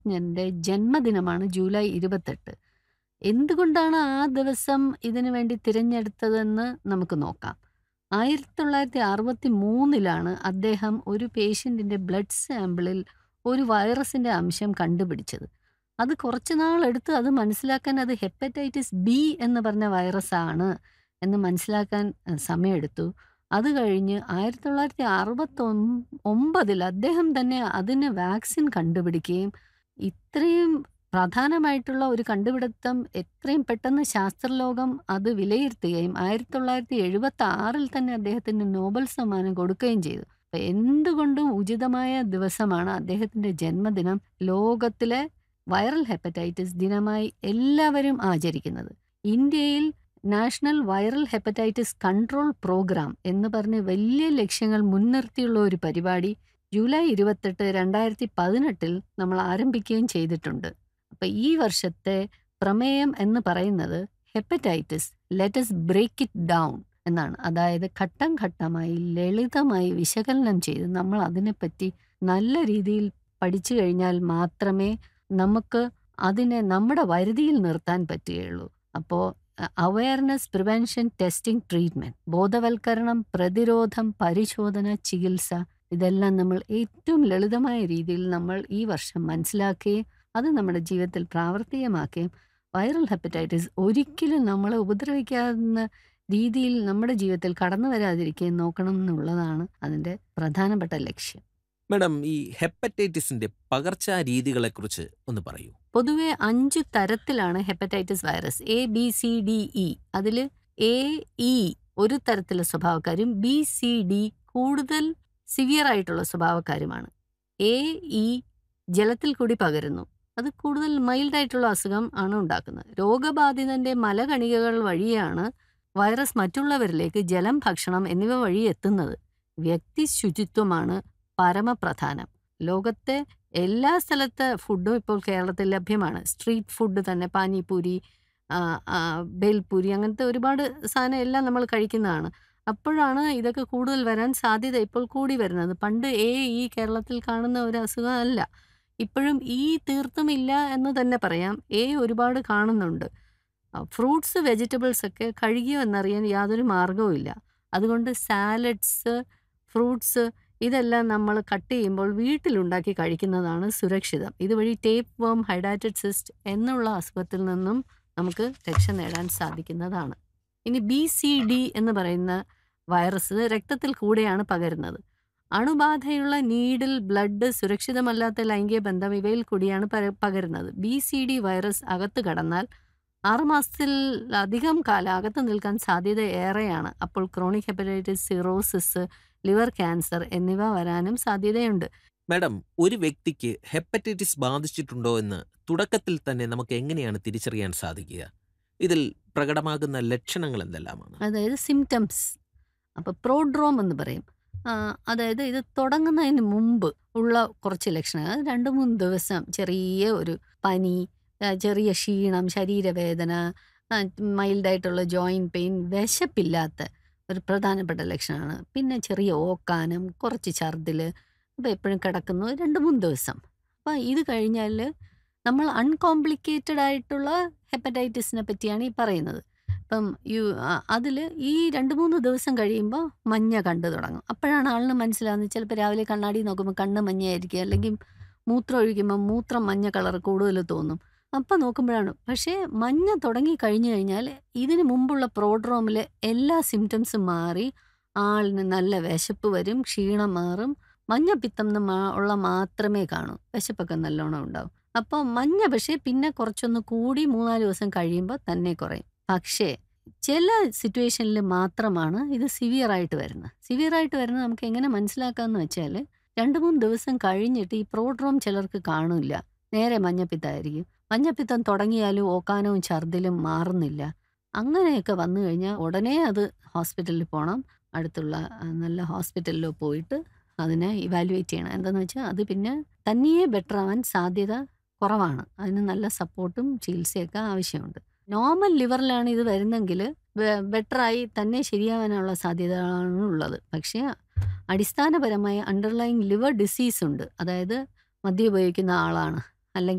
ശാസ്ത്രജ്ഞന്റെ ജന്മദിനമാണ് ജൂലൈ 28. എന്തുകൊണ്ടാണ് ആ ദിവസം ഇതിനു വേണ്ടി തിരഞ്ഞെടുത്തതെന്ന് നമുക്ക് നോക്കാം. 1963ലാണ് അദ്ദേഹം ഒരു പേഷ്യന്റിന്റെ ബ്ലഡ് സാമ്പിളിൽ ഒരു വൈറസിന്റെ അംശം കണ്ടുപിടിച്ചത്. അത് കുറച്ച് നാളെടുത്ത് അത് മനസ്സിലാക്കാൻ അത് ഹെപ്പറ്റൈറ്റിസ് ബി എന്ന് പറഞ്ഞ വൈറസാണ് എന്ന് മനസ്സിലാക്കാൻ സമയമെടുത്തു. അത് കഴിഞ്ഞ് 1969ൽ അദ്ദേഹം തന്നെ അതിന് വാക്സിൻ കണ്ടുപിടിക്കുകയും ഇത്രയും പ്രധാനമായിട്ടുള്ള ഒരു കണ്ടുപിടുത്തം എത്രയും പെട്ടെന്ന് ശാസ്ത്രലോകം അത് വിലയിരുത്തുകയും 1976ൽ തന്നെ അദ്ദേഹത്തിന് നോബൽ സമ്മാനം കൊടുക്കുകയും ചെയ്തു. എന്തുകൊണ്ടും ഉചിതമായ ദിവസമാണ് അദ്ദേഹത്തിന്റെ ജന്മദിനം ലോകത്തിലെ വൈറൽ ഹെപ്പറ്റൈറ്റിസ് ദിനമായി എല്ലാവരും ആചരിക്കുന്നത്. ഇന്ത്യയിൽ national viral hepatitis control programme എന്ന് പറഞ്ഞ് വലിയ ലക്ഷ്യങ്ങൾ മുൻനിർത്തിയുള്ള ഒരു പരിപാടി ജൂലൈ 28, 2018ൽ നമ്മൾ ആരംഭിക്കുകയും ചെയ്തിട്ടുണ്ട്. അപ്പൊ ഈ വർഷത്തെ പ്രമേയം എന്ന് പറയുന്നത് hepatitis let us break it down എന്നാണ്. അതായത് ഘട്ടം ഘട്ടമായി ലളിതമായി വിശകലനം ചെയ്ത് നമ്മൾ അതിനെപ്പറ്റി നല്ല രീതിയിൽ പഠിച്ചു കഴിഞ്ഞാൽ മാത്രമേ നമുക്ക് അതിനെ നമ്മുടെ വരുതിയിൽ നിർത്താൻ പറ്റുകയുള്ളൂ. അപ്പോ അവയർനെസ്, പ്രിവെൻഷൻ, ടെസ്റ്റിംഗ്, ട്രീറ്റ്മെന്റ് ബോധവൽക്കരണം, പ്രതിരോധം, പരിശോധന, ചികിത്സ ഇതെല്ലാം നമ്മൾ ഏറ്റവും ലളിതമായ രീതിയിൽ നമ്മൾ ഈ വർഷം മനസ്സിലാക്കുകയും അത് നമ്മുടെ ജീവിതത്തിൽ പ്രാവർത്തികമാക്കുകയും വൈറൽ ഹെപ്പറ്റൈറ്റിസ് ഒരിക്കലും നമ്മളെ ഉപദ്രവിക്കാവുന്ന രീതിയിൽ നമ്മുടെ ജീവിതത്തിൽ കടന്നു വരാതിരിക്കുകയും നോക്കണം എന്നുള്ളതാണ് അതിന്റെ പ്രധാനപ്പെട്ട ലക്ഷ്യം. മാഡം ഈ ഹെപ്പറ്റൈറ്റിസിന്റെ പകർച്ചാ രീതികളെക്കുറിച്ച് ഒന്ന് പറയൂ. പൊതുവെ 5 തരത്തിലാണ് hepatitis virus. A, B, C, D, E. അതില് എ, ഇ ഒരു തരത്തിലുള്ള സ്വഭാവക്കാരും ബി, സി, ഡി കൂടുതൽ സിവിയർ ആയിട്ടുള്ള സ്വഭാവക്കാരുമാണ്. എ, ഇ ജലത്തിൽ കൂടി പകരുന്നു. അത് കൂടുതൽ മൈൽഡ് ആയിട്ടുള്ള അസുഖം ആണ് ഉണ്ടാക്കുന്നത്. രോഗബാധിതന്റെ മലകണികകൾ വഴിയാണ് വൈറസ് മറ്റുള്ളവരിലേക്ക് ജലം, ഭക്ഷണം എന്നിവ വഴി എത്തുന്നത്. വ്യക്തി ശുചിത്വമാണ് പരമപ്രധാനം. ലോകത്തെ എല്ലാ സ്ഥലത്തെ ഫുഡും ഇപ്പോൾ കേരളത്തിൽ ലഭ്യമാണ്. സ്ട്രീറ്റ് ഫുഡ് തന്നെ പാനിപൂരി, ഭേൽപൂരി അങ്ങനത്തെ ഒരുപാട് സാധനം എല്ലാം നമ്മൾ കഴിക്കുന്നതാണ്. അപ്പോഴാണ് ഇതൊക്കെ കൂടുതൽ വരാൻ സാധ്യത ഇപ്പോൾ കൂടി വരുന്നത്. പണ്ട് എ, ഇ കേരളത്തിൽ കാണുന്ന ഒരു അസുഖം അല്ല. ഇപ്പോഴും ഇ തീർത്തും ഇല്ല എന്ന് തന്നെ പറയാം. എ ഒരുപാട് കാണുന്നുണ്ട്. ഫ്രൂട്ട്സ്, വെജിറ്റബിൾസ് ഒക്കെ കഴുകിയോ എന്നറിയാൻ യാതൊരു മാർഗ്ഗവും ഇല്ല. അതുകൊണ്ട് സാലഡ്സ്, ഫ്രൂട്ട്സ് ഇതെല്ലാം നമ്മൾ കട്ട് ചെയ്യുമ്പോൾ വീട്ടിലുണ്ടാക്കി കഴിക്കുന്നതാണ് സുരക്ഷിതം. ഇതുവഴി ടേപ്പ് വർം, ഹൈഡാറ്റഡ് സിസ്റ്റ് എന്നുള്ള അസുഖത്തിൽ നിന്നും നമുക്ക് രക്ഷ നേടാൻ സാധിക്കുന്നതാണ്. ഇനി ബി, സി, ഡി എന്ന് പറയുന്ന വൈറസ് രക്തത്തിൽ കൂടെയാണ് പകരുന്നത്. അണുബാധയുള്ള നീഡിൽ, ബ്ലഡ്, സുരക്ഷിതമല്ലാത്ത ലൈംഗിക ബന്ധം ഇവയിൽ കൂടിയാണ് പകരുന്നത്. ബി, സി, ഡി വൈറസ് അകത്ത് കടന്നാൽ 6 മാസത്തിലധികം കാലം അകത്ത് നിൽക്കാൻ സാധ്യത ഏറെയാണ്. അപ്പോൾ chronic hepatitis, cirrhosis, liver cancer എന്നിവ വരാനും സാധ്യതയുണ്ട്. മാഡം ഒരു വ്യക്തിക്ക് ഹെപ്പറ്റൈറ്റിസ് ബാധിച്ചിട്ടുണ്ടോ എന്ന് തുടക്കത്തിൽ തന്നെ നമുക്ക് എങ്ങനെയാണ് തിരിച്ചറിയാൻ സാധിക്കുക? ഇതിൽ പ്രകടമാകുന്ന ലക്ഷണങ്ങൾ എന്തെല്ലാമാണ്? അതായത് സിംപ്റ്റംസ്. അപ്പൊ പ്രോഡ്രോം എന്ന് പറയും. അതായത് ഇത് തുടങ്ങുന്നതിന് മുമ്പ് ഉള്ള കുറച്ച് ലക്ഷണങ്ങൾ. 2, 3 ദിവസം ചെറിയ ഒരു പനി, ചെറിയ ക്ഷീണം, ശരീരവേദന, മൈൽഡ് ആയിട്ടുള്ള ജോയിന്റ് പെയിൻ, വിശപ്പില്ലാത്ത ഒരു പ്രധാനപ്പെട്ട ലക്ഷണമാണ്. പിന്നെ ചെറിയ ഓക്കാനം, കുറച്ച് ഛർദ്ദില്, അപ്പൊ എപ്പോഴും കിടക്കുന്നു 2, 3 ദിവസം. അപ്പൊ ഇത് കഴിഞ്ഞാല് നമ്മൾ അൺകോംപ്ലിക്കേറ്റഡ് ആയിട്ടുള്ള ഹെപ്പറ്റൈറ്റിസിനെ പറ്റിയാണ് ഈ പറയുന്നത്. ഇപ്പം യു അതില് ഈ 2, 3 ദിവസം കഴിയുമ്പോൾ മഞ്ഞ കണ്ടു തുടങ്ങും. അപ്പോഴാണ് ആളിന് മനസ്സിലാവുന്നത് ചിലപ്പോൾ രാവിലെ കണ്ണാടി നോക്കുമ്പോൾ കണ്ണ് മഞ്ഞയായിരിക്കും. അല്ലെങ്കിൽ മൂത്രം ഒഴിക്കുമ്പോൾ മൂത്രം മഞ്ഞ കളർ കൂടുതൽ തോന്നും. അപ്പൊ നോക്കുമ്പോഴാണ് പക്ഷേ മഞ്ഞ തുടങ്ങി കഴിഞ്ഞു കഴിഞ്ഞാൽ ഇതിന് മുമ്പുള്ള പ്രോഡ്രോമിലെ എല്ലാ സിംപ്റ്റംസും മാറി ആളിന് നല്ല വിശപ്പ് വരും, ക്ഷീണം മാറും, മഞ്ഞപ്പിത്തം ഉള്ള മാത്രമേ കാണൂ. വിശപ്പൊക്കെ നല്ലോണം ഉണ്ടാവും. അപ്പൊ മഞ്ഞ പക്ഷേ പിന്നെ കുറച്ചൊന്ന് കൂടി 3, 4 ദിവസം കഴിയുമ്പോൾ തന്നെ കുറയും. പക്ഷേ ചില സിറ്റുവേഷനിൽ മാത്രമാണ് ഇത് സിവിയർ ആയിട്ട് വരുന്നത്. സിവിയർ ആയിട്ട് വരുന്നത് നമുക്ക് എങ്ങനെ മനസ്സിലാക്കാന്ന് വെച്ചാല് 2, 3 ദിവസം കഴിഞ്ഞിട്ട് ഈ പ്രോഡ്രോം ചിലർക്ക് കാണില്ല. നേരെ മഞ്ഞപ്പിത്തമായിരിക്കും. മഞ്ഞപ്പിത്തം തുടങ്ങിയാലും ഓക്കാനവും ഛർദ്ദിലും മാറുന്നില്ല. അങ്ങനെയൊക്കെ വന്നു കഴിഞ്ഞാൽ ഉടനെ അത് ഹോസ്പിറ്റലിൽ പോണം. അടുത്തുള്ള നല്ല ഹോസ്പിറ്റലിലോ പോയിട്ട് അതിനെ ഇവാലുവേറ്റ് ചെയ്യണം. എന്താന്ന് വെച്ചാൽ അത് പിന്നെ തനിയെ ബെറ്റർ ആവാൻ സാധ്യത കുറവാണ്. അതിന് നല്ല സപ്പോർട്ടും ചികിത്സയൊക്കെ ആവശ്യമുണ്ട്. നോർമൽ ലിവറിലാണ് ഇത് വരുന്നെങ്കിൽ ബെറ്ററായി തന്നെ ശരിയാവാനുള്ള സാധ്യതകളാണ് ഉള്ളത്. പക്ഷേ അടിസ്ഥാനപരമായ അണ്ടർലൈങ് ലിവർ ഡിസീസ് ഉണ്ട്. അതായത് മദ്യം ഉപയോഗിക്കുന്ന ആളാണ്. അല്ലെങ്കിൽ